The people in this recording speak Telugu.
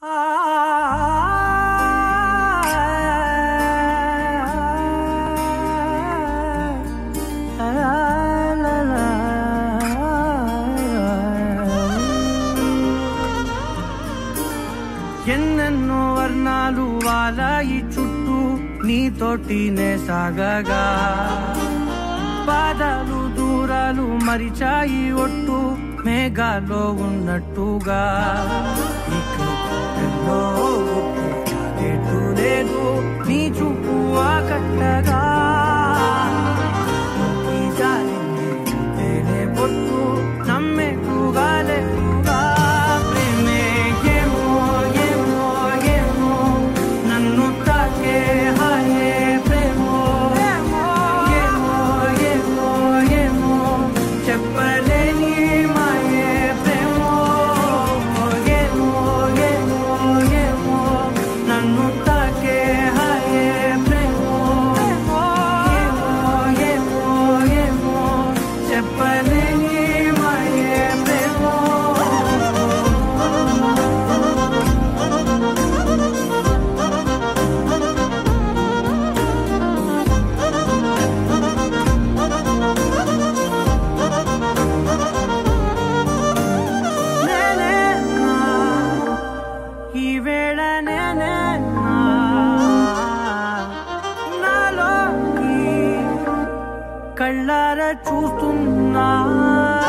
ఎన్నెన్నో వర్ణాలు వాలాయి చుట్టూ నీతోటినే సాగగా పాదాలు దూరాలు మరిచాయి ఒట్టు మేఘాలో ఉన్నట్టుగా ఇక ఎన్నో గుట్టు చాలేటు లేదు నీ చూపు ఆకట్టగా ఈ జాలింది చూస్తేనే పొట్టు నమ్మేట్టుగా లేకుగా ప్రేమే ఏమో ఏమో ఏమో నన్ను తాకే హాయే ప్రేమో ఏమో ఏమో ఏమో చెప్పలేని మాయే ప్రేమో ఏమో ఏమో ఏమో నన్ను తాకే హాయే ప్రేమో ఏమో ఏమో ఏమో చెప్పలేని మాయే ప్రేమో నేనే నా, ఈ వేళ నేనే నా, నాలోకి కళ్ళారా చూస్తున్నా